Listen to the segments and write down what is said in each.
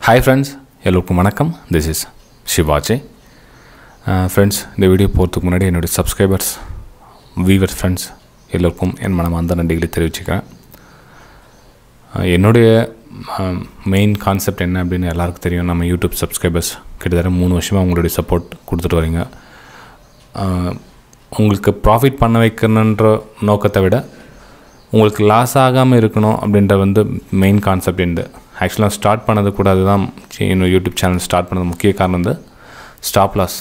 hi friends எல்லோருக்கும் வணக்கம் this is Sivaji friends இந்த வீடியோ போகிறதுக்கு முன்னாடி என்னுடைய சப்ஸ்கிரைபர்ஸ் வீவர்ஸ் ஃப்ரெண்ட்ஸ் எல்லோருக்கும் என் மனமார்ந்த நன்றிகளை தெரிவிச்சுக்கிறேன் அஹ், என்னுடைய மெயின் கான்செப்ட் என்ன அப்படின்னு எல்லாருக்கும் தெரியும் நம்ம யூடியூப் சப்ஸ்கிரைபர்ஸ் கிட்டத்தட்ட மூணு வருஷமாக உங்களுடைய சப்போர்ட் கொடுத்துட்டு வரீங்க அஹ், உங்களுக்கு ப்ராஃபிட் பண்ண வைக்கணுன்ற நோக்கத்தை விட உங்களுக்கு லாஸ் ஆகாமல் இருக்கணும் அப்படின்ற வந்து மெயின் கான்செப்ட் இந்த ஆக்சுவலாக ஸ்டார்ட் பண்ணது கூட அதுதான் சி- என்னோட யூடியூப் சேனல் ஸ்டார்ட் பண்ணது முக்கிய காரணம் வந்து ஸ்டாப் லாஸ்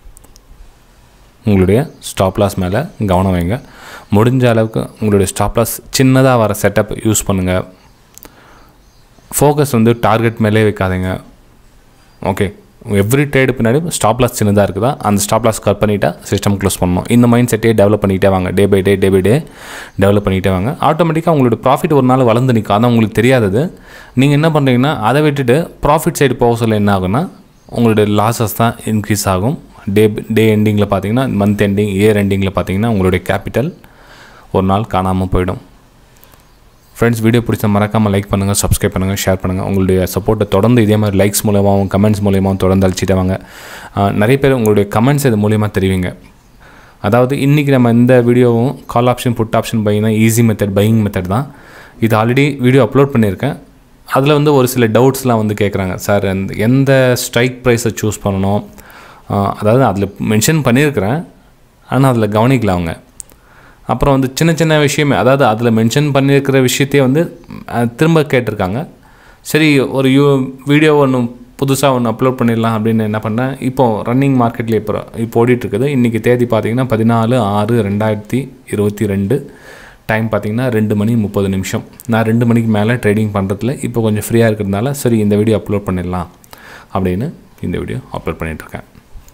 உங்களுடைய ஸ்டாப் லாஸ் மேலே கவனம் வைங்க முடிஞ்ச அளவுக்கு உங்களுடைய ஸ்டாப் லாஸ் சின்னதாக வர செட்டப் யூஸ் பண்ணுங்கள் ஃபோக்கஸ் வந்து டார்கெட் மேலே வைக்காதீங்க ஓகே எவ்ரி ட்ரேடு பின்னாடி ஸ்டாப் லாஸ் சின்னதாக இருக்குதா அந்த ஸ்டாப் லாஸ் கட் பண்ணிட்டா சிஸ்டம் க்ளோஸ் பண்ணணும் இந்த மைண்ட் செட்டே டெவலப் பண்ணிகிட்டே வாங்க day by day day by day develop பண்ணிகிட்டே வாங்க ஆட்டோமேட்டிக்காக உங்களோட ப்ராஃபிட் ஒரு நாள் வளர்ந்து நிற்கும் அதான் உங்களுக்கு தெரியாதது நீங்கள் என்ன பண்ணுறீங்கன்னா அதை விட்டுட்டு ப்ராஃபிட் சைடு போக சொல்ல என்ன ஆகும்னா உங்களுடைய லாஸஸ் தான் இன்க்ரீஸ் ஆகும் டே டே எண்டிங்கில் பார்த்தீங்கன்னா மந்த் எண்டிங் இயர் எண்டிங்கில் பார்த்தீங்கன்னா உங்களுடைய கேபிட்டல் ஒரு நாள் காணாமல் போயிடும் ஃப்ரெண்ட்ஸ் வீடியோ பிடிச்ச மறக்காமல் லைக் பண்ணுங்கள் சப்ஸ்கிரைப் பண்ணுங்கள் ஷேர் பண்ணுங்கள் உங்களுடைய சப்போர்ட்டை தொடர்ந்து இதே மாதிரி லைக்ஸ் மூலமாகவும் கமெண்ட்ஸ் மூலியமாகவும் தொடர்ந்து அழிச்சிட்டே வாங்க ஆஹ் நிறைய பேர் உங்களுடைய கமெண்ட்ஸ் இது மூலியமாக தெரிவிங்க அதாவது இன்றைக்கி நம்ம இந்த வீடியோவும் call option put option buying தான் ஈஸி மெத்தட் பையிங் மெத்தட் தான் இது ஆல்ரெடி வீடியோ அப்லோட் பண்ணியிருக்கேன் அதில் வந்து ஒரு சில டவுட்ஸ்லாம் வந்து கேட்குறாங்க சார் அந்த எந்த ஸ்ட்ரைக் ப்ரைஸை சூஸ் பண்ணணும் ஆஹ் அதாவது அதில் மென்ஷன் பண்ணியிருக்கிறேன் ஆனால் அதில் கவனிக்கல அவங்க அப்புறம் வந்து சின்ன சின்ன விஷயமே அதாவது அதில் மென்ஷன் பண்ணியிருக்கிற விஷயத்தையே வந்து அஹ், திரும்ப கேட்டிருக்காங்க சரி ஒரு யூ வீடியோ ஒன்று புதுசாக ஒன்று அப்லோட் பண்ணிடலாம் அப்படின்னு என்ன பண்ணேன் இப்போ ரன்னிங் மார்க்கெட்டில் இப்போ இப்போ ஓடிட்டுருக்குது இன்றைக்கி தேதி பார்த்தீங்கன்னா பதினாலு ஆறு ரெண்டாயிரத்தி இருபத்தி ரெண்டு டைம் பார்த்தீங்கன்னா ரெண்டு மணி முப்பது நிமிஷம் நான் ரெண்டு மணிக்கு மேலே ட்ரேடிங் பண்ணுறதுல இப்போ கொஞ்சம் ஃப்ரீயாக இருக்கிறதுனால சரி இந்த வீடியோ அப்லோட் பண்ணிடலாம் அப்படின்னு இந்த வீடியோ அப்லோட் பண்ணிகிட்ருக்கேன்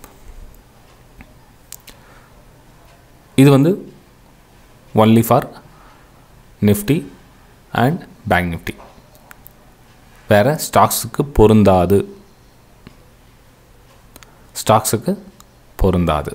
இது வந்து only for Nifty and bank Nifty வேறு ஸ்டாக்ஸுக்கு பொருந்தாது ஸ்டாக்ஸுக்கு பொருந்தாது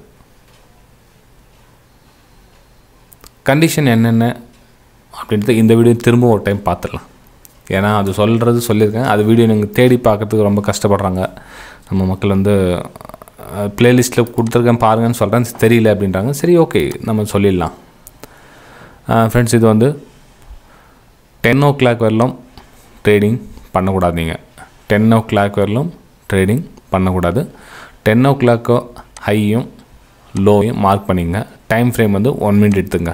கண்டிஷன் என்னென்ன அப்படின்றது இந்த வீடியோ திரும்ப ஒரு டைம் பார்த்துடலாம் ஏன்னா அது சொல்கிறது சொல்லியிருக்கேன் அது வீடியோ நீங்கள் தேடி பார்க்கறதுக்கு ரொம்ப கஷ்டப்படுறாங்க நம்ம மக்கள் வந்து ப்ளேலிஸ்ட்டில் கொடுத்துருக்கேன் பாருங்கன்னு சொல்கிறேன் தெரியல அப்படின்றாங்க சரி ஓகே நம்ம சொல்லிடலாம் ஃப்ரெண்ட்ஸ் இது வந்து டென் ஓ கிளாக் வரலும் ட்ரேடிங் பண்ணக்கூடாது நீங்கள் டென் ஓ கிளாக் வரலும் ட்ரேடிங் பண்ணக்கூடாது டென் ஓ கிளாக்கோ ஹையும் லோயும் மார்க் பண்ணிங்க டைம் ஃப்ரேம் வந்து ஒன் மினிட் எடுத்துங்க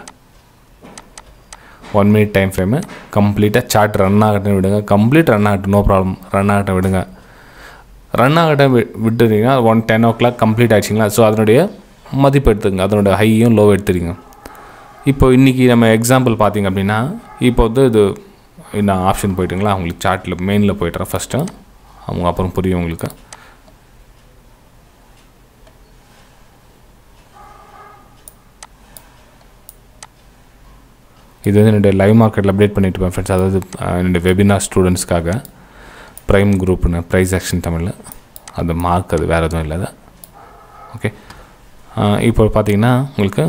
ஒன் மினிட் டைம் ஃப்ரேமு கம்ப்ளீட்டாக சார்ட் ரன் ஆகட்டும் விடுங்க கம்ப்ளீட் ரன் ஆகட்டும் நோ ப்ராப்ளம் ரன் ஆகட்டும் விடுங்க ரன் ஆகட்டும் வி விட்டுறீங்கன்னா one ten o'clock complete ஆயிடுச்சிங்களா ஸோ அதனுடைய மதிப்பு எடுத்துங்க அதனுடைய ஹையும் லோ எடுத்துறீங்க இப்போ இன்றைக்கி நம்ம எக்ஸாம்பிள் பார்த்தீங்க அப்படின்னா இப்போ வந்து இது நான் ஆப்ஷன் போயிட்டுங்களா உங்களுக்கு சார்ட்டில் மெயினில் போய்ட்டுறேன் ஃபஸ்ட்டு அவங்க அப்புறம் புரியும் உங்களுக்கு இது வந்து என்னுடைய லைவ் மார்க்கெட்டில் அப்டேட் பண்ணிட்டு இருப்பேன் ஃப்ரெண்ட்ஸ் அதாவது அஹ், என்னுடைய வெபினார் ஸ்டூடெண்ட்ஸ்க்காக ப்ரைம் குரூப்னு ப்ரைஸ் ஆக்ஷன் தமிழில் அந்த மார்க் அது வேறு எதுவும் இல்லை அது ஓகே இப்போ பார்த்தீங்கன்னா உங்களுக்கு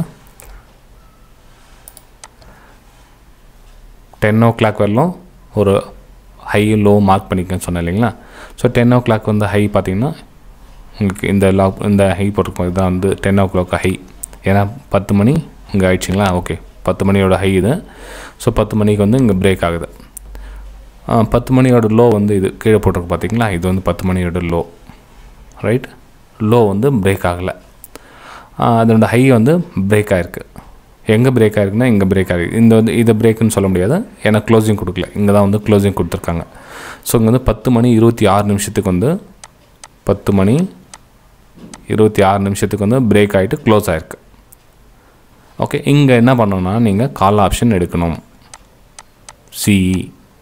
டென் ஓ கிளாக் வரலும் ஒரு ஹை லோ மார்க் பண்ணிக்கன்னு சொன்னேன் இல்லைங்களா ஸோ டென் ஓ கிளாக் வந்து ஹை பார்த்தீங்கன்னா உங்களுக்கு இந்த லாக் இந்த ஹை போட்டிருக்கும் இதுதான் வந்து டென் ஓ கிளாக் ஹை ஏன்னா பத்து மணி இங்கே ஆயிடுச்சிங்களா ஓகே பத்து மணியோட ஹை இது ஸோ பத்து மணிக்கு வந்து இங்கே பிரேக் ஆகுது ஆ, பத்து மணியோட லோ வந்து இது கீழே போட்டிருக்கு பார்த்தீங்களா இது வந்து பத்து மணியோட லோ ரைட் லோ வந்து பிரேக் ஆகலை அதனோட ஹை வந்து பிரேக் ஆகிருக்கு எங்கே பிரேக் ஆகிருக்குன்னா இங்கே பிரேக் ஆகிருக்கு இந்த வந்து இதை பிரேக்குன்னு சொல்ல முடியாது ஏன்னா க்ளோசிங் கொடுக்கல இங்கே தான் வந்து க்ளோசிங் கொடுத்துருக்காங்க ஸோ இங்கே வந்து பத்து மணி இருபத்தி ஆறு நிமிஷத்துக்கு வந்து பத்து மணி இருபத்தி ஆறு நிமிஷத்துக்கு வந்து பிரேக் ஆகிட்டு க்ளோஸ் ஆகிருக்கு ஓகே இங்கே என்ன பண்ணணும்னா நீங்கள் கால் ஆப்ஷன் எடுக்கணும் சிஇ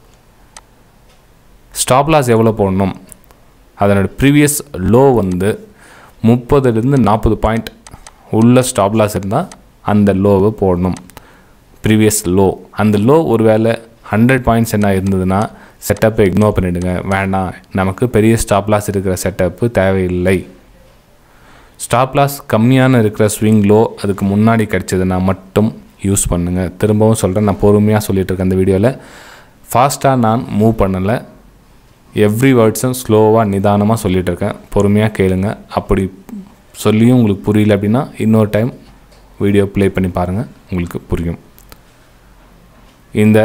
ஸ்டாப் லாஸ் எவ்வளோ போடணும் அதனோட ப்ரீவியஸ் லோ வந்து முப்பதுலேருந்து நாற்பது பாயிண்ட் உள்ள ஸ்டாப் லாஸ் இருந்தால் அந்த லோவை போடணும் ப்ரீவியஸ் லோ அந்த லோ ஒருவேளை ஹண்ட்ரட் பாயிண்ட்ஸ் என்ன இருந்ததுன்னா செட்டப்பை இக்னோர் பண்ணிவிடுங்க வேண்டாம் நமக்கு பெரிய ஸ்டாப் லாஸ் இருக்கிற செட்டப்பு தேவையில்லை ஸ்டாப் லாஸ் கம்மியான இருக்கிற ஸ்விங் லோ அதுக்கு முன்னாடி கிடச்சதுன்னா மட்டும் யூஸ் பண்ணுங்கள் திரும்பவும் சொல்கிறேன் நான் பொறுமையாக சொல்லிட்டு இருக்கேன் அந்த வீடியோவில் ஃபாஸ்ட்டாக நான் மூவ் பண்ணலை எவ்ரி வேர்ட்ஸும் ஸ்லோவாக நிதானமாக சொல்லிகிட்டு இருக்கேன் பொறுமையாக கேளுங்க அப்படி சொல்லியும் உங்களுக்கு புரியல அப்படின்னா இன்னொரு டைம் வீடியோ ப்ளே பண்ணி பாருங்கள் உங்களுக்கு புரியும் இந்த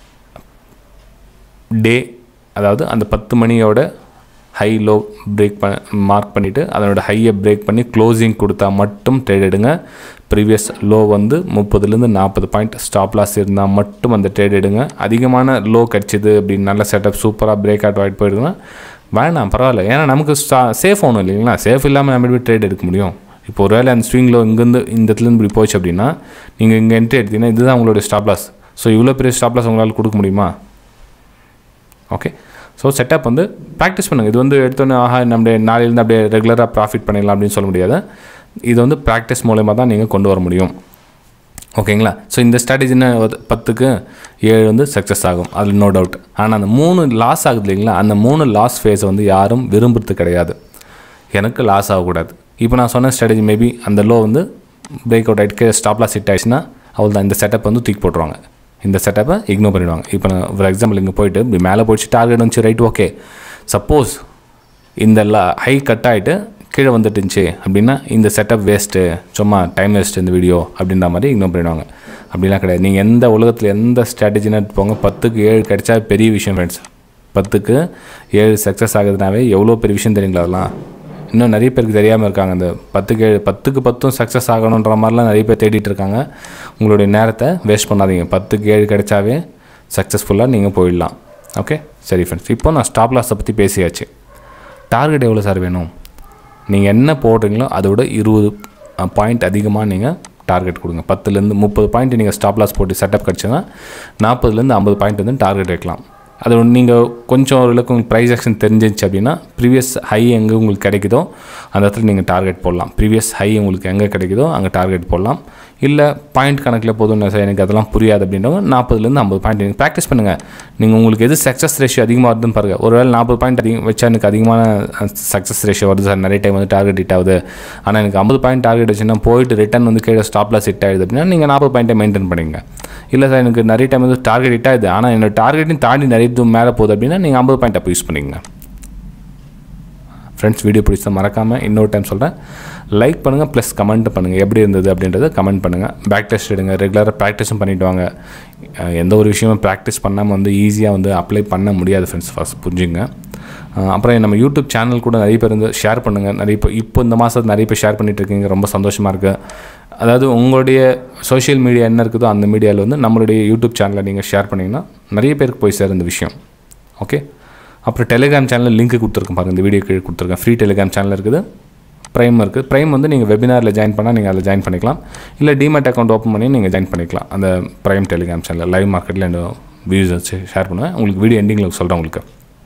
டே அதாவது அந்த பத்து மணியோட ஹை லோ பிரேக் ப மார்க் பண்ணிவிட்டு அதனோட ஹையை பிரேக் பண்ணி க்ளோசிங் கொடுத்தா மட்டும் ட்ரேட் எடுங்க ப்ரீவியஸ் லோ வந்து முப்பதுலேருந்து நாற்பது பாயிண்ட் ஸ்டாப் லாஸ் இருந்தால் மட்டும் அந்த ட்ரேட் எடுங்க அதிகமான லோ கிடச்சிது அப்படின்னு நல்ல செட்டப் சூப்பராக பிரேக் அவுட் ஆகிட்டு போயிடுதுன்னா வேணாம் பரவாயில்ல ஏன்னா நமக்கு ஸ்டா சேஃப் ஒன்றும் இல்லைங்களா சேஃப் இல்லாமல் நம்ம எப்படி ட்ரேட் எடுக்க முடியும் இப்போ ஒரு வேளை அந்த ஸ்விங்கில் இங்கேருந்து இந்த இடத்துலேருந்து இப்படி போச்சு அப்படின்னா நீங்கள் இங்கே என்ட்ரி எடுத்தீங்கன்னா இதுதான் உங்களுடைய ஸ்டாப் லாஸ் ஸோ இவ்வளோ பெரிய ஸ்டாப் லாஸ் உங்களால் கொடுக்க முடியுமா ஓகே ஸோ செட்டப் வந்து ப்ராக்டிஸ் பண்ணுங்கள் இது வந்து எடுத்தோன்னே ஆஹா நம்முடைய நாளையிலேருந்து அப்படியே ரெகுலராக ப்ராஃபிட் பண்ணிடலாம் அப்படின்னு சொல்ல முடியாது இது வந்து ப்ராக்டிஸ் மூலயமா தான் நீங்கள் கொண்டு வர முடியும் ஓகேங்களா ஸோ இந்த ஸ்ட்ராட்டஜின்னு பத்துக்கு ஏழு வந்து சக்ஸஸ் ஆகும் அதில் நோ டவுட் ஆனால் அந்த மூணு லாஸ் ஆகுது இல்லைங்களா அந்த மூணு லாஸ் ஃபேஸை வந்து யாரும் விரும்புறது கிடையாது எனக்கு லாஸ் ஆகக்கூடாது இப்போ நான் சொன்ன ஸ்ட்ராட்டஜி மேபி அந்த லோ வந்து பிரேக் அவுட் ஆகிட்டு ஸ்டாப் லாஸ் ஹிட் ஆயிடுச்சுன்னா அவள் தான் இந்த செட்டப் வந்து தூக்கி போட்டுருவாங்க இந்த செட்டப்பை இக்னோர் பண்ணிடுவாங்க இப்போ நான் ஃபார் எக்ஸாம்பிள் இங்கே போயிட்டு இப்படி மேலே போயிடுச்சு டார்கெட் வந்துச்சு ரைட் ஓகே சப்போஸ் இந்த லா ஹை கட் ஆகிட்டு கீழே வந்துட்டு இருந்துச்சு அப்படின்னா இந்த செட்டப் வேஸ்ட்டு சும்மா டைம் வேஸ்ட் இந்த வீடியோ அப்படின்ற மாதிரி இக்னோர் பண்ணிடுவாங்க அப்படிலாம் கிடையாது நீங்கள் எந்த உலகத்தில் எந்த ஸ்ட்ராட்டஜின்னு போங்க பத்துக்கு ஏழு கிடைச்சா பெரிய விஷயம் ஃப்ரெண்ட்ஸ் பத்துக்கு ஏழு சக்ஸஸ் ஆகுதுனாவே எவ்வளோ பெரிய விஷயம் தெரியுங்களா அதெல்லாம் இன்னும் நிறைய பேருக்கு தெரியாமல் இருக்காங்க இந்த பத்துக்கு ஏழு பத்துக்கு பத்தும் சக்ஸஸ் ஆகணுன்ற மாதிரிலாம் நிறைய பேர் தேடிட்டு இருக்காங்க உங்களுடைய நேரத்தை வேஸ்ட் பண்ணாதீங்க பத்துக்கு ஏழு கிடைச்சாவே சக்ஸஸ்ஃபுல்லாக நீங்கள் போயிடலாம் ஓகே சரி ஃப்ரெண்ட்ஸ் இப்போ நான் ஸ்டாப் லாஸை பற்றி பேசியாச்சு டார்கெட் எவ்வளோ சார் வேணும் நீங்கள் என்ன போடுறீங்களோ அதோட இருபது பாயிண்ட் அதிகமாக நீங்கள் டார்கெட் கொடுங்க பத்துலேருந்து முப்பது பாயிண்ட் நீங்கள் ஸ்டாப் லாஸ் போட்டு செட்டப் கிடச்சுன்னா நாற்பதுலேருந்து ஐம்பது பாயிண்ட் வந்து டார்கெட் வைக்கலாம் அது நீங்கள் கொஞ்சம் ஓரளவுக்கு உங்களுக்கு ப்ரைஸ் ஆக்ஷன் தெரிஞ்சிச்சு அப்படின்னா ப்ரீவியஸ் ஹை எங்கே உங்களுக்கு கிடைக்குதோ அந்த இடத்துல நீங்கள் டார்கெட் போடலாம் ப்ரீவியஸ் ஹை உங்களுக்கு எங்கே கிடைக்குதோ அங்கே டார்கெட் போடலாம் இல்லை பாயிண்ட் கணக்கில் போதும் சார் எனக்கு அதெல்லாம் புரியாது அப்படின்றவங்க நாற்பதுலேருந்து ஐம்பது பாயிண்ட் நீங்கள் ப்ராக்டிஸ் பண்ணுங்கள் நீங்கள் உங்களுக்கு எது சக்ஸஸ் ரேஷியோ அதிகமாக வருதுன்னு பாருங்கள் ஒருவேளை நாற்பது பாயிண்ட் அதிகம் வச்சா எனக்கு அதிகமான சக்ஸஸ் ரேஷியோ வருது சார் நிறைய டைம் வந்து டார்கெட் ஹிட் ஆகுது ஆனால் எனக்கு ஐம்பது பாயிண்ட் டார்கெட் வச்சுன்னா போயிட்டு ரிட்டன் வந்து கீழே ஸ்டாப் லாஸ் ஹிட் ஆகுது அப்படின்னா நீங்கள் நாற்பது பாயிண்ட்டை மெயின்டைன் பண்ணிங்க இல்லை சார் எனக்கு நிறைய டைம் வந்து டார்கெட் ஹிட் ஆகுது ஆனால் என்னோட டார்கெட்டையும் தாண்டி நிறைய தூரம் மேலே போகுது அப்படின்னா நீங்கள் ஐம்பது பாயிண்ட் அப்போ யூஸ் பண்ணிங்க ஃப்ரெண்ட்ஸ் வீடியோ பிடிச்சா மறக்காமல் இன்னொரு டைம் சொல்கிறேன் லைக் பண்ணுங்கள் ப்ளஸ் கமெண்ட் பண்ணுங்கள் எப்படி இருந்தது அப்படின்றத கமெண்ட் பண்ணுங்கள் பேக் டெஸ்ட் எடுங்க ரெகுலராக ப்ராக்டிஸும் பண்ணிட்டு வாங்க அஹ் எந்த ஒரு விஷயமும் ப்ராக்டிஸ் பண்ணாமல் வந்து ஈஸியாக வந்து அப்ளை பண்ண முடியாது ஃப்ரெண்ட்ஸ் ஃபஸ்ட் புரிஞ்சுங்க அஹ் அப்புறம் நம்ம யூடியூப் சேனல் கூட நிறைய பேர் வந்து ஷேர் பண்ணுங்கள் நிறைய இப்போ இப்போ இந்த மாதம் நிறைய பேர் ஷேர் பண்ணிட்டு இருக்கீங்க ரொம்ப சந்தோஷமாக இருக்குது அதாவது உங்களுடைய சோஷியல் மீடியா என்ன இருக்குதோ அந்த மீடியாவில் வந்து நம்மளுடைய யூடியூப் சேனலை நீங்கள் ஷேர் பண்ணிங்கன்னா நிறைய பேருக்கு போய் சேரும் இந்த விஷயம் ஓகே அப்புறம் டெலிகிராம் சேனலில் லிங்க் கொடுத்துருக்கேன் பாருங்கள் இந்த வீடியோ கீழே கொடுத்துருக்கேன் ஃப்ரீ டெலிகிராம் சேனல் இருக்குது ப்ரைம் இருக்குது ப்ரைம் வந்து நீங்கள் வெபினாரில் ஜாயின் பண்ணால் நீங்கள் அதில் ஜாயின் பண்ணிக்கலாம் இல்லை டிமேட் அக்கௌண்ட் ஓப்பன் பண்ணி நீங்கள் ஜாயின் பண்ணிக்கலாம் அந்த ப்ரைம் டெலிகிராம் சேனலில் லைவ் மார்க்கெட்டில் என்ன வியூஸ் வச்சு ஷேர் பண்ணுவேன் உங்களுக்கு வீடியோ எண்டிங்கில் சொல்கிறேன் உங்களுக்கு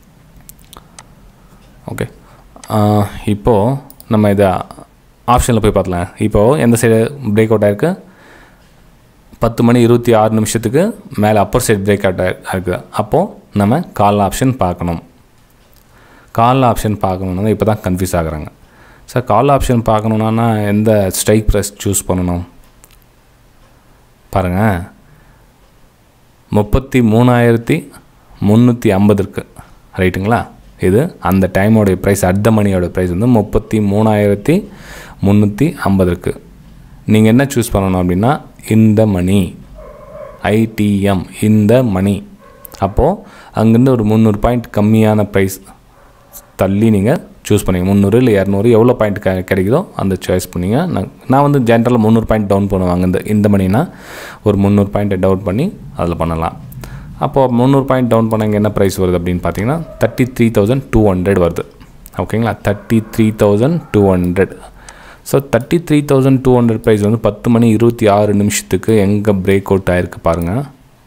ஓகே இப்போது நம்ம இதை ஆப்ஷனில் போய் பார்க்கலாம் இப்போது எந்த சைடு பிரேக் அவுட் ஆயிருக்கு பத்து மணி இருபத்தி ஆறு நிமிஷத்துக்கு மேலே அப்பர் சைடு பிரேக் அவுட் இருக்குது அப்போது நம்ம கால் ஆப்ஷன் பார்க்கணும் கால் ஆப்ஷன் பார்க்கணுன்னா இப்போ தான் கன்ஃபியூஸ் ஆகுறாங்க சார் கால் ஆப்ஷன் பார்க்கணுன்னா எந்த ஸ்ட்ரைக் ப்ரைஸ் சூஸ் பண்ணணும் பாருங்கள் முப்பத்தி மூணாயிரத்தி முந்நூற்றி ஐம்பது இருக்குது ரைட்டுங்களா இது அந்த டைமோடைய ப்ரைஸ் அட் மணியோட ப்ரைஸ் வந்து முப்பத்தி மூணாயிரத்தி முந்நூற்றி ஐம்பது இருக்குது நீங்கள் என்ன சூஸ் பண்ணணும் அப்படின்னா இந்த மணி ஐடிஎம் இந்த மணி அப்போது அங்கேருந்து ஒரு முந்நூறு பாயிண்ட் கம்மியான ப்ரைஸ் தள்ளி நீங்கள் சூஸ் பண்ணிங்க முந்நூறு இல்லை இரநூறு எவ்வளோ பாயிண்ட் க கிடைக்குதோ அந்த சாய்ஸ் பண்ணிங்க நான் நான் வந்து ஜென்ரலாக முந்நூறு பாயிண்ட் டவுன் பண்ணுவாங்க இந்த இந்த மணினா ஒரு முந்நூறு பாயிண்ட்டை டவுன் பண்ணி அதில் பண்ணலாம் அப்போது முந்நூறு பாயிண்ட் டவுன் பண்ண இங்கே என்ன ப்ரைஸ் வருது அப்படின்னு பார்த்தீங்கன்னா thirty three thousand two hundred வருது ஓகேங்களா thirty three thousand two hundred so thirty three thousand two hundred price வந்து பத்து மணி இருபத்தி ஆறு நிமிஷத்துக்கு எங்கே பிரேக் அவுட் ஆகிருக்கு பாருங்கள்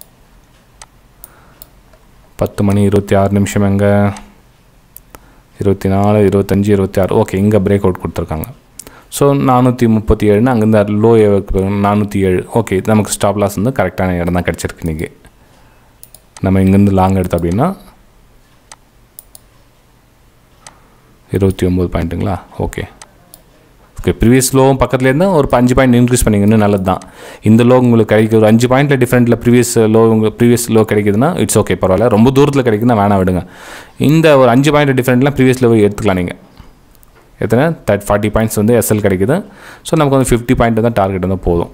பத்து மணி இருபத்தி ஆறு நிமிஷம் எங்கே இருபத்தி நாலு இருபத்தஞ்சி இருபத்தி ஆறு ஓகே இங்கே பிரேக் அவுட் கொடுத்துருக்காங்க ஸோ நானூற்றி முப்பத்தி ஏழுனா அங்கேருந்து லோ நானூற்றி ஏழு ஓகே நமக்கு ஸ்டாப் லாஸ் வந்து கரெக்டான இடம் தான் கிடச்சிருக்கு இன்றைக்கி நம்ம இங்கேருந்து லாங் எடுத்தோம் அப்படின்னா இருபத்தி ஒம்பது பாயிண்ட்டுங்களா ஓகே ஓகே ப்ரீவியஸ் லோவும் பக்கத்துல இருந்தால் ஒரு அஞ்சு பாயிண்ட் இன்க்ரீஸ் பண்ணிங்கன்னு நல்லது தான் இந்த லோ உங்களுக்கு கிடைக்குது ஒரு அஞ்சு பாயிண்ட்டில் டிஃப்ரெண்ட்டில் ப்ரீவியஸ் லோ உங்களுக்கு ப்ரீவியஸ் லோ கிடைக்குதுன்னா இட்ஸ் ஓகே பரவாயில்ல ரொம்ப தூரத்தில் கிடைக்குதுன்னா வேணாம் விடுங்க இந்த ஒரு அஞ்சு பாயிண்ட் டிஃப்ரெண்ட்லாம் ப்ரீவியஸ் லோ எடுத்துக்கலாம் நீங்கள் எத்தனை தேர்ட் ஃபார்ட்டி பாயிண்ட்ஸ் வந்து எஸ்எல் கிடைக்குது ஸோ நமக்கு வந்து ஃபிஃப்டி பாயிண்ட் தான் டார்கெட் வந்து போதும்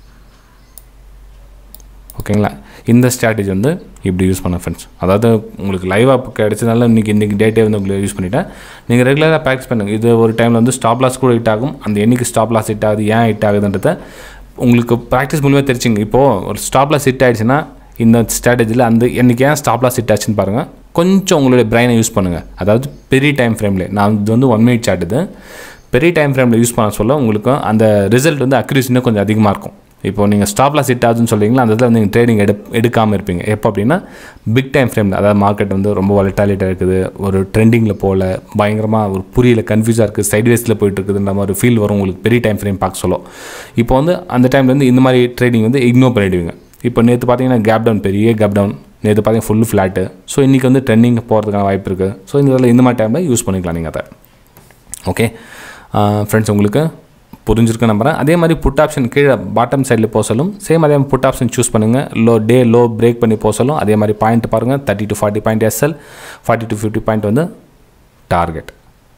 ஓகேங்களா இந்த ஸ்ட்ராட்டஜி வந்து இப்படி யூஸ் பண்ண ஃப்ரெண்ட்ஸ் அதாவது உங்களுக்கு லைவாக கிடைச்சதுனால இன்றைக்கி இன்றைக்கி டேட்டே வந்து உங்களுக்கு யூஸ் பண்ணிட்டேன் நீங்கள் ரெகுலராக ப்ராக்டிஸ் பண்ணுங்கள் இது ஒரு டைமில் வந்து ஸ்டாப் லாஸ் கூட ஹிட் ஆகும் அந்த என்னைக்கு ஸ்டாப் லாஸ் ஹிட் ஆகுது ஏன் ஹிட் ஆகுதுன்றத உங்களுக்கு ப்ராக்டிஸ் மூலியமாக தெரிஞ்சுங்க இப்போது ஒரு ஸ்டாப் லாஸ் ஹிட் ஆயிடுச்சுன்னா இந்த ஸ்ட்ராட்டஜியில் அந்த என்னைக்கு ஏன் ஸ்டாப் லாஸ் ஹிட் ஆச்சுன்னு பாருங்கள் கொஞ்சம் உங்களுடைய பிரைனை யூஸ் பண்ணுங்கள் அதாவது பெரிய டைம் ஃப்ரேமில் நான் இது வந்து ஒன் மினிட் சாட் இது பெரிய டைம் ஃப்ரேமில் யூஸ் பண்ண சொல்ல உங்களுக்கு அந்த ரிசல்ட் வந்து அக்யூரேசி இன்னும் கொஞ்சம் அதிகமாக இருக்கும் இப்போ நீங்கள் ஸ்டாப் லாஸ் ஹிட் ஆகுதுன்னு சொல்கிறீங்களா அந்த இதில் வந்து நீங்கள் ட்ரேடிங் எடு எடுக்காமல் இருப்பீங்க எப்போ அப்படின்னா பிக் டைம் ஃப்ரேமில் அதாவது மார்க்கெட் வந்து ரொம்ப வலட்டாலிட்டாக இருக்குது ஒரு ட்ரெண்டிங்கில் போகல பயங்கரமாக ஒரு புரியல கன்ஃபியூஸாக இருக்குது சைட்வேஸில் போயிட்டு இருக்குதுன்ற மாதிரி ஃபீல் வரும் உங்களுக்கு பெரிய டைம் ஃப்ரேம் பார்க்க சொல்லும் இப்போ வந்து அந்த டைமில் வந்து இந்த மாதிரி ட்ரேடிங் வந்து இக்னோர் பண்ணிடுவீங்க இப்போ நேற்று பார்த்தீங்கன்னா கேப் டவுன் பெரிய கேப் டவுன் நேற்று பார்த்தீங்கன்னா ஃபுல் ஃப்ளாட்டு ஸோ இன்றைக்கி வந்து ட்ரெண்டிங் போகிறதுக்கான வாய்ப்பு இருக்குது ஸோ இந்த இதில் இந்த மாதிரி டைமில் யூஸ் பண்ணிக்கலாம் நீங்கள் அதை ஓகே ஃப்ரெண்ட்ஸ் உங்களுக்கு புரிஞ்சிருக்க நம்புறேன் அதே மாதிரி புட் ஆப்ஷன் கீழே பாட்டம் சைடில் போக சொல்லும் சேம் அதே மாதிரி புட் ஆப்ஷன் சூஸ் பண்ணுங்கள் லோ டே லோ பிரேக் பண்ணி போக சொல்லும் அதே மாதிரி பாயிண்ட் பாருங்கள் thirty to forty point SL forty to fifty point வந்து டார்கெட்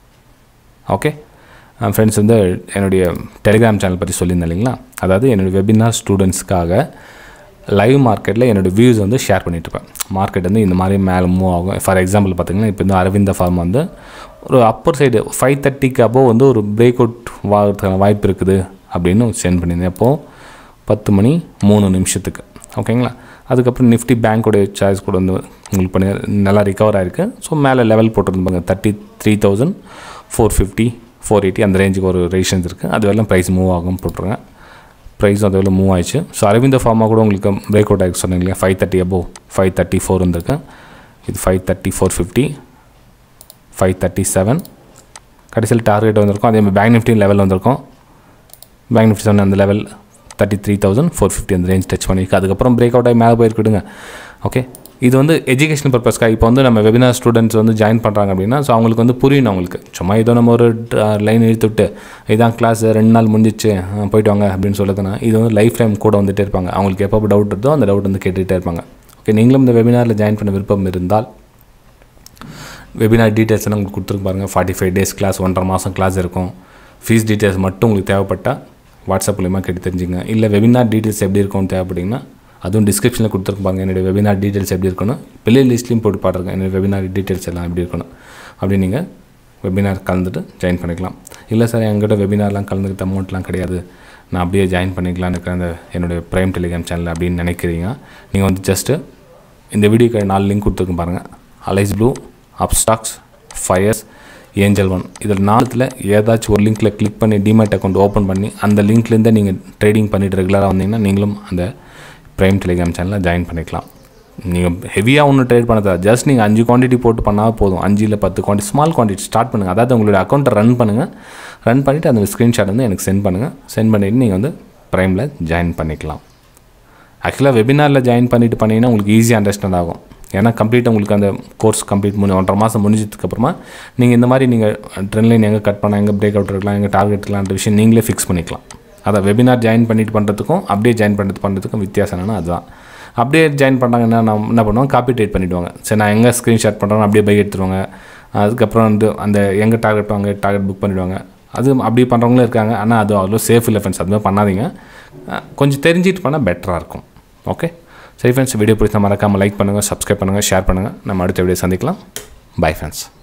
ஓகே ஃப்ரெண்ட்ஸ் வந்து என்னுடைய டெலிகிராம் சேனல் பற்றி சொல்லியிருந்தேன் இல்லைங்களா அதாவது என்னுடைய வெபினார் ஸ்டூடெண்ட்ஸ்க்காக லைவ் மார்க்கெட்டில் என்னோடய வியூஸ் வந்து ஷேர் பண்ணிட்டுருப்பேன் மார்க்கெட் வந்து இந்த மாதிரி மேலே மூவ் ஆகும் ஃபார் எக்ஸாம்பிள் பார்த்தீங்கன்னா இப்போ இந்த அரவிந்த ஃபார்ம் வந்து ஒரு அப்பர் சைடு ஃபைவ் தேர்ட்டிக்கு அபோவ் வந்து ஒரு பிரேக் அவுட் வாகிறதுக்கான வாய்ப்பு இருக்குது அப்படின்னு சென்ட் பண்ணியிருந்தேன் அப்போது பத்து மணி மூணு நிமிஷத்துக்கு ஓகேங்களா அதுக்கப்புறம் நிஃப்டி பேங்க்கோடைய சார்ஜ் கூட வந்து உங்களுக்கு பண்ணி நல்லா ரிகவர் ஆயிருக்கு ஸோ மேலே லெவல் போட்டிருந்தாங்க thirty three thousand four fifty four eighty அந்த ரேஞ்சுக்கு ஒரு ரேஷன்ஸ் இருக்குது அது வரலாம் ப்ரைஸ் மூவ் ஆகும் போட்டுருங்க ப்ரைஸ் அது எவ்வளோ மூவ் ஆயிடுச்சு ஸோ அரவிந்த ஃபார்மாக கூட உங்களுக்கு பிரேக் அவுட் ஆகிருக்கு சொன்னீங்க இல்லையா five thirty above five thirty four வந்திருக்கு இது five thirty four fifty five thirty seven கடைசியில் டார்கெட் வந்திருக்கும் அதே மாதிரி பேங்க் நிஃப்டி லெவல் வந்திருக்கும் பேங்க் நிஃப்டி செவன் அந்த level thirty three thousand four fifty அந்த ரேஞ்ச் டச் பண்ணியிருக்கு அதுக்கப்புறம் பிரேக் அவுட் ஆகி மேலே போயிருக்கிடுங்க ஓகே இது வந்து எஜுகேஷன் பர்பஸ்க்காக இப்போ வந்து நம்ம வெபினார் ஸ்டூடெண்ட்ஸ் வந்து ஜாயின் பண்ணுறாங்க அப்படின்னா ஸோ அவங்களுக்கு வந்து புரியணும் அவங்களுக்கு சும்மா ஏதோ நம்ம ஒரு லைன் இழுத்து விட்டு இதான் கிளாஸ் ரெண்டு நாள் முடிஞ்சிச்சு ஆ, போயிட்டு வாங்க அப்படின்னு சொல்லுதுன்னா இது வந்து லைஃப் டைம் கூட வந்துட்டே இருப்பாங்க அவங்களுக்கு எப்போ டவுட் இருந்தோ அந்த டவுட் வந்து கேட்டுகிட்டே இருப்பாங்க ஓகே நீங்களும் இந்த வெபினாரில் ஜாயின் பண்ண விருப்பம் இருந்தால் வெபினார் டீட்டெயில்ஸ் எல்லாம் உங்களுக்கு கொடுத்துருக்கு பாருங்கள் ஃபார்ட்டி ஃபைவ் டேஸ் கிளாஸ் ஒன்றரை மாதம் கிளாஸ் இருக்கும் ஃபீஸ் டீட்டெயில்ஸ் மட்டும் உங்களுக்கு தேவைப்பட்டால் வாட்ஸ்அப் மூலியமாக கேட்டு தெரிஞ்சுங்க இல்லை வெபினார் டீட்டெயில்ஸ் எப்படி இருக்கும்னு தேவைப்பட்டீங்கன்னா அதுவும் டிஸ்கிரிப்ஷனில் கொடுத்துருக்கு பாருங்க என்னுடைய வெபினார் டீட்டெயில்ஸ் எப்படி இருக்கணும் பிள்ளை லிஸ்ட்லையும் போட்டு பாருங்க என்னுடைய வெபினார் டீட்டெயில்ஸ் எல்லாம் எப்படி இருக்கணும் அப்படி நீங்கள் வெபினார் கலந்துட்டு ஜாயின் பண்ணிக்கலாம் இல்லை சார் என்கிட்ட வெபினார்லாம் கலந்துக்கிட்ட அமௌண்ட்லாம் கிடையாது நான் அப்படியே ஜாயின் பண்ணிக்கலாம்னு இருக்கிற அந்த என்னுடைய ப்ரைம் டெலிகிராம் சேனல் அப்படின்னு நினைக்கிறீங்க நீங்கள் வந்து ஜஸ்ட்டு இந்த வீடியோக்கு நாலு லிங்க் கொடுத்துருக்கேன் பாருங்கள் Alice Blue Upstox Fyers Angel One இதில் நாலுத்தில் ஏதாச்சும் ஒரு லிங்க்கில் கிளிக் பண்ணி டிமேட் அக்கௌண்ட் ஓப்பன் பண்ணி அந்த லிங்க்லேருந்தே நீங்கள் ட்ரேடிங் பண்ணிட்டு ரெகுலராக வந்தீங்கன்னா நீங்களும் அந்த ப்ரைம் டெலிகிராம் சேனலில் ஜாயின் பண்ணிக்கலாம் நீங்கள் ஹெவியாக ஒன்றும் ட்ரேட் பண்ண தேவை ஜஸ்ட் நீங்கள் அஞ்சு குவான்டிட்டி போட்டு பண்ணால் போதும் அஞ்சு இல்லை பத்து குவான்டிட்டி ஸ்மால் குவான்டிட்டி ஸ்டார்ட் பண்ணுங்கள் அதாவது உங்களுடைய அக்கௌண்ட்டை ரன் பண்ணுங்கள் ரன் பண்ணிவிட்டு அந்த ஸ்க்ரீன்ஷாட் வந்து எனக்கு சென்ட் பண்ணுங்கள் சென்ட் பண்ணிவிட்டு நீங்கள் வந்து ப்ரைமில் ஜாயின் பண்ணிக்கலாம் ஆக்சுவலாக வெபினாரில் ஜாயின் பண்ணிட்டு பண்ணீங்கன்னா உங்களுக்கு ஈஸியாக அண்டர்ஸ்டாண்ட் ஆகும் ஏன்னா கம்ப்ளீட் உங்களுக்கு அந்த கோர்ஸ் கம்ப்ளீட் பண்ணி ஒன்றரை மாதம் முடிஞ்சதுக்கப்புறமா நீங்கள் இந்த மாதிரி நீங்கள் ட்ரெண்ட் லைன் எங்கே கட் பண்ண எங்கே பிரேக் அவுட் இருக்கலாம் எங்கே டார்கெட் இருக்கலான்ற விஷயம் நீங்களே ஃபிக்ஸ் பண்ணிக்கலாம் அதான் வெபினார் ஜாயின் பண்ணிட்டு பண்ணுறதுக்கும் அப்படியே ஜாயின் பண்ணுறது பண்ணுறதுக்கும் வித்தியாசம் என்னன்னா அதுதான் அப்படியே ஜாயின் பண்ணாங்கன்னா நான் என்ன பண்ணுவோம் காப்பி ட்ரேட் பண்ணிவிடுவாங்க சரி நான் எங்கே ஸ்க்ரீன்ஷாட் பண்ணுறோம் அப்படியே பை எடுத்துருவாங்க அதுக்கப்புறம் வந்து அந்த எங்கே டார்கெட் வாங்க டார்கெட் புக் பண்ணிவிடுவாங்க அது அப்படி பண்ணுறவங்களும் இருக்காங்க ஆனால் அது அவ்வளோ சேஃப் இல்லை ஃப்ரெண்ட்ஸ் அதுமாதிரி பண்ணாதீங்க அஹ் கொஞ்சம் தெரிஞ்சிட்டு பண்ணால் பெட்டராக இருக்கும் ஓகே சரி ஃப்ரெண்ட்ஸ் வீடியோ பிடிச்சா மறக்காமல் லைக் பண்ணுங்கள் சப்ஸ்கிரைப் பண்ணுங்கள் ஷேர் பண்ணுங்கள் நம்ம அடுத்த வீடியோ சந்திக்கலாம் பை ஃப்ரெண்ட்ஸ்